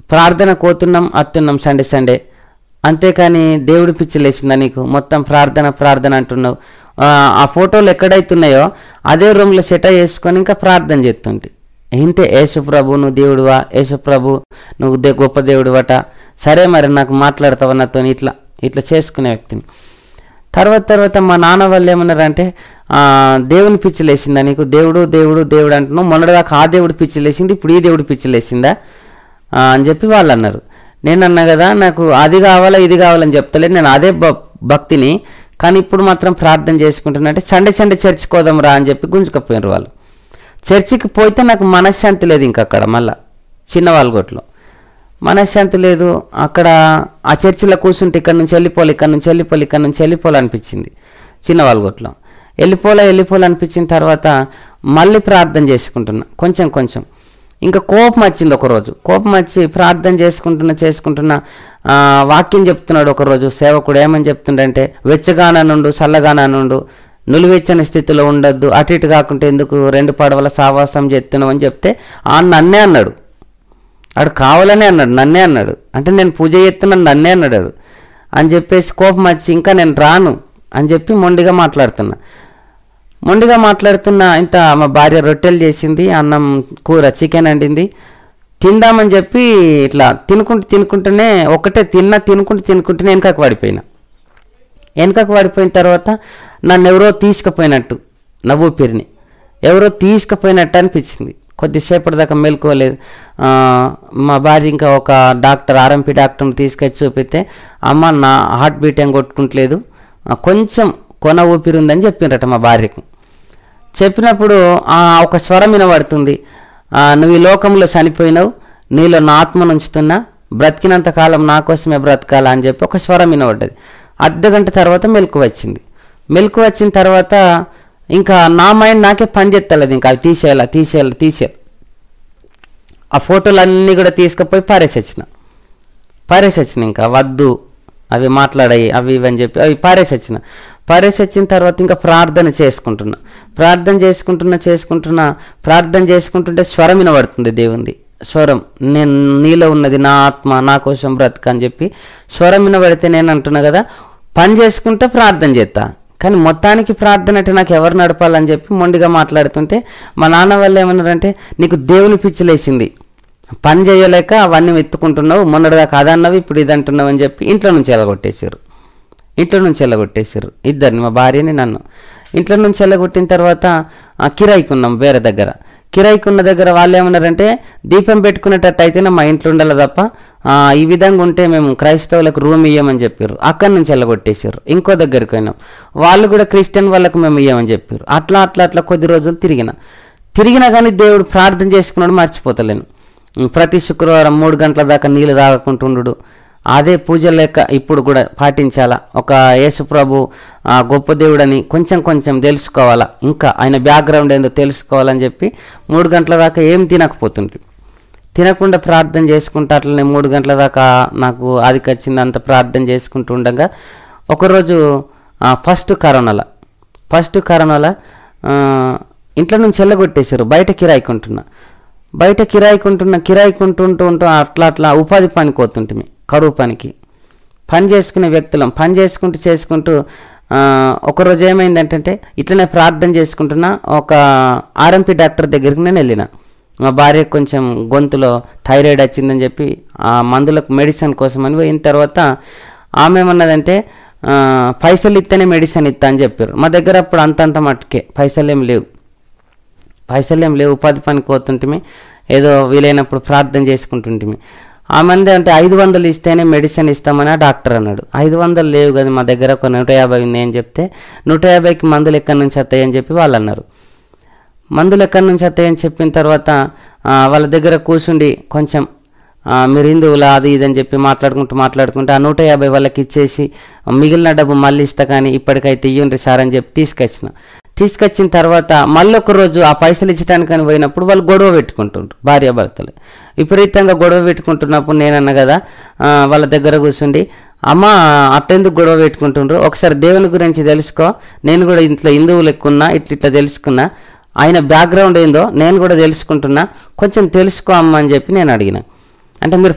ప్రార్థన కోతున్నాం అత్తున్నాం Sunday Sunday అంతేకాని దేవుడి పిచ్చిలేసిందా నీకు మొత్తం ప్రార్థన ప్రార్థన అంటున్నావు ఆ, ఆ ఫోటోలు ఎక్కడైతున్నాయో అదే రూమ్లో సెట చేసుకొని ఇంకా ప్రార్థన చేస్తుంటే ఇంతే యేసుప్రభు నువ్వు దేవుడువా యేసుప్రభు నువ్వు దే గొప్ప దేవుడువట సరే మరి నాకు మాట్లాడతావా నాతో ఇట్లా ఇట్లా చేసుకునే వ్యక్తిని తర్వాత తర్వాత మా నాన్న వాళ్ళు ఏమన్నారంటే ఆ, దేవుని పిచ్చి లేచిందా నీకు దేవుడు దేవుడు దేవుడు అంటున్నావు మొన్నటిదాకా ఆ దేవుడు పిచ్చి లేచింది ఇప్పుడు ఈ దేవుడు పిచ్చి లేచిందా ఆ, అని చెప్పి వాళ్ళు అన్నారు నేను అన్నా కదా నాకు అది కావాలా ఇది కావాలని చెప్తలేదు నేను అదే భ- భక్తిని కానీ ఇప్పుడు మాత్రం ప్రార్థన చేసుకుంటున్నా అంటే సండే సండే చర్చికి పోదాం రా అని చెప్పి గుంజుకపోయినారు వాళ్ళు చర్చికి పోతే నాకు మనశ్శాంతి లేదు ఇంక అక్కడ మళ్ళా చిన్న వాళ్ళగొట్లో మనశ్శాంతి లేదు అక్కడ ఆ చర్చిలో కూర్చుంటే ఇక్కడ నుంచి వెళ్ళిపోవాలి ఇక్కడ నుంచి వెళ్ళిపోవాలి ఇక్కడ నుంచి వెళ్ళిపోవాలి అనిపించింది చిన్న వాళ్ళగొట్లో వెళ్ళిపోలే వెళ్ళిపోలే అనిపించిన తర్వాత మళ్ళీ ప్రార్థన చేసుకుంటున్నా కొంచెం కొంచెం ఇంకా కోపం వచ్చింది ఒకరోజు కోపం వచ్చి ప్రార్థన చేసుకుంటున్నా చేసుకుంటున్నా ఆ, వాక్యం చెప్తున్నాడు ఒకరోజు సేవకుడు ఏమని చెప్తుండంటే వెచ్చగాన నుండు చల్లగాన నుండు నులివెచ్చని స్థితిలో ఉండొద్దు అటు ఇటు కాకుంటే ఎందుకు రెండు పడవల సావాసం చేస్తున్నావు అని చెప్తే ఆ నన్నే అన్నాడు ఆడు కావాలనే అన్నాడు నన్నే అన్నాడు అంటే నేను పూజ చేస్తున్నాను నన్నే అన్నాడు ఆడు. అని చెప్పేసి కోపం వచ్చి ఇంకా నేను రాను అని చెప్పి మొండిగా మాట్లాడుతున్నా మొండిగా మాట్లాడుతున్న ఇంత మా భార్య రొట్టెలు చేసింది అన్నం కూర చికెన్ వండింది తిందామని చెప్పి ఇట్లా తినుకుంటూ తినుకుంటూనే ఒకటే తిన్నా తినుకుంటూ తినుకుంటూనే వెనకకు పడిపోయినా వెనకకు పడిపోయిన తర్వాత నన్ను ఎవరో తీసుకుపోయినట్టు నా ఊపిరిని ఎవరో తీసుకుపోయినట్టు అనిపించింది కొద్దిసేపటి దాకా మేల్కోలేదు ఆ, మా భార్య ఇంకా ఒక డాక్టర్ ఆర్ఎంపీ డాక్టర్ని తీసుకొచ్చి చూపితే అమ్మ నా హార్ట్ బీట్ ఏం కొట్టుకుంటలేదు ఆ, కొంచెం కొన ఊపిరి ఉందని చెప్పిండ్రట మా భార్యకు చెప్పినప్పుడు ఆ ఒక స్వరం వినబడుతుంది ఆ, నువ్వు ఈ లోకంలో చనిపోయినావు నీలో నా ఆత్మను ఉంచుతున్నా బ్రతికినంత కాలం నా కోసమే బ్రతకాలా అని చెప్పి ఒక స్వరం వినబడ్డది అర్ధ గంట తర్వాత మెలకు వచ్చింది మెలకు వచ్చిన తర్వాత ఇంకా నా మైండ్ నాకే పని చేస్తలేదు ఇంకా అవి తీసేయాలా తీసేయాలి తీసేయాలి ఆ ఫోటోలు అన్నీ కూడా తీసుకుపోయి పారేసి వచ్చిన పారేసి వచ్చిన ఇంకా వద్దు అవి మాట్లాడాయి అవి ఇవి అని చెప్పి అవి పారేసి వచ్చిన పారేసి వచ్చిన తర్వాత ఇంకా ప్రార్థన చేసుకుంటున్నా ప్రార్థన చేసుకుంటున్నా చేసుకుంటున్నా ప్రార్థన చేసుకుంటుంటే స్వరం వినబడుతుంది దేవుంది స్వరం నేను నీలో ఉన్నది నా ఆత్మ నా కోసం బ్రతక అని చెప్పి స్వరం వినబడితే నేను అంటున్నా కదా పని చేసుకుంటే ప్రార్థన చేస్తా కానీ మొత్తానికి ప్రార్థన అంటే నాకు ఎవరు నడపాలని చెప్పి మొండిగా మాట్లాడుతుంటే మా నాన్న వాళ్ళు ఏమన్నారంటే నీకు దేవుని పిచ్చిలేసింది పని చేయలేక అవన్నీ ఎత్తుకుంటున్నావు మొన్నటిదాకా అదన్నవి ఇప్పుడు ఇది అంటున్నావు అని చెప్పి ఇంట్లో నుంచి ఎలగొట్టేశారు ఇంట్లో నుంచి ఎల్లగొట్టేశారు ఇద్దరిని మా భార్యని నన్ను ఇంట్లో నుంచి ఎల్లగొట్టిన తర్వాత ఆ, కిరాయికి ఉన్నాం వేరే దగ్గర కిరాయికి ఉన్న దగ్గర వాళ్ళు ఏమన్నారంటే దీపం పెట్టుకునేటట్టు అయితేనే మా ఇంట్లో ఉండాలి తప్ప ఆ, ఈ విధంగా ఉంటే మేము క్రైస్తవులకు రూమ్ ఇయ్యమని చెప్పారు అక్కడి నుంచి ఎల్లగొట్టేశారు ఇంకో దగ్గరికి పోయినాం వాళ్ళు కూడా క్రిస్టియన్ వాళ్ళకు మేము ఇయ్యమని చెప్పారు అట్లా అట్లా అట్లా కొద్ది రోజులు తిరిగిన తిరిగినా కానీ దేవుడు ప్రార్థన చేసుకున్నాడు మర్చిపోతలేను ప్రతి శుక్రవారం మూడు గంటల దాకా నీళ్ళు తాగకుంటుండు అదే పూజ లెక్క ఇప్పుడు కూడా పాటించాలా ఒక యేసు ప్రభు ఆ, గొప్ప దేవుడని కొంచెం కొంచెం తెలుసుకోవాలా ఇంకా ఆయన బ్యాక్గ్రౌండ్ ఏందో తెలుసుకోవాలని చెప్పి మూడు గంటల దాకా ఏం తినకపోతుండ్రి తినకుండా ప్రార్థన చేసుకుంటూ అట్లనే మూడు గంటల దాకా నాకు ఆదికి వచ్చింది అంత ప్రార్థన చేసుకుంటూ ఉండగా ఒకరోజు ఆ, ఫస్ట్ కరోనాలో ఫస్ట్ కరోనాలో ఆ, ఇంట్లో నుంచి వెళ్ళగొట్టేశారు బయట కిరాయికుంటున్నా బయట కిరాయికుంటున్న కిరాయికుంటుంటూ ఉంటూ అట్లా అట్లా ఉపాధి పనికి పోతుంటిమి కరువు పనికి పని చేసుకునే వ్యక్తులం పని చేసుకుంటూ చేసుకుంటూ ఆ, ఒకరోజు ఏమైందంటే ఇట్లనే ప్రార్థన చేసుకుంటున్నా ఒక ఆర్ఎంపీ డాక్టర్ దగ్గరికి నేను వెళ్ళిన మా భార్య కొంచెం గొంతులో థైరాయిడ్ వచ్చిందని చెప్పి ఆ మందులకు మెడిసిన్ కోసం అని పోయిన తర్వాత ఆమె ఏమన్నదంటే ఆ, పైసలు ఇస్తేనే మెడిసిన్ ఇస్తా అని చెప్పారు మా దగ్గర అప్పుడు అంతంత మట్టుకే పైసలు ఏం లేవు పైసలు ఏం లేవు ఉపాధి పనికి పోతుంటిమి ఏదో వీలైనప్పుడు ప్రార్థన చేసుకుంటుంటిమి ఆ మంది అంటే ఐదు వందలు ఇస్తేనే మెడిసిన్ ఇస్తామని ఆ డాక్టర్ అన్నాడు ఐదు వందలు లేవు కదా మా దగ్గర ఒక నూట యాభై ఉంది అని చెప్తే నూట యాభైకి మందులు ఎక్కడి నుంచి వస్తాయని చెప్పి వాళ్ళు అన్నారు మందులు ఎక్కడి నుంచి వస్తాయని చెప్పిన తర్వాత ఆ, వాళ్ళ దగ్గర కూర్చుండి కొంచెం ఆ, మీరు హిందువులా అది ఇది అని చెప్పి మాట్లాడుకుంటూ మాట్లాడుకుంటూ ఆ నూట యాభై వాళ్ళకి ఇచ్చేసి మిగిలిన డబ్బు మళ్ళీ ఇస్తా కానీ ఇప్పటికైతే ఇయ్యండి సార్ అని చెప్పి తీసుకొచ్చిన తీసుకొచ్చిన తర్వాత మళ్ళీ ఒక రోజు ఆ పైసలు ఇచ్చడానికని పోయినప్పుడు వాళ్ళు గొడవ పెట్టుకుంటుంటారు భార్యాభర్తలు విపరీతంగా గొడవ పెట్టుకుంటున్నప్పుడు నేనన్నా కదా ఆ, వాళ్ళ దగ్గర కూర్చుండి అమ్మ అట్టెందుకు గొడవ పెట్టుకుంటుండ్రు ఒకసారి దేవుని గురించి తెలుసుకో నేను కూడా ఇంట్లో హిందువులు ఎక్కున్నా ఇట్లా ఇట్లా తెలుసుకున్నా ఆయన బ్యాక్గ్రౌండ్ ఏందో నేను కూడా తెలుసుకుంటున్నా కొంచెం తెలుసుకో అమ్మ అని చెప్పి నేను అడిగిన అంటే మీరు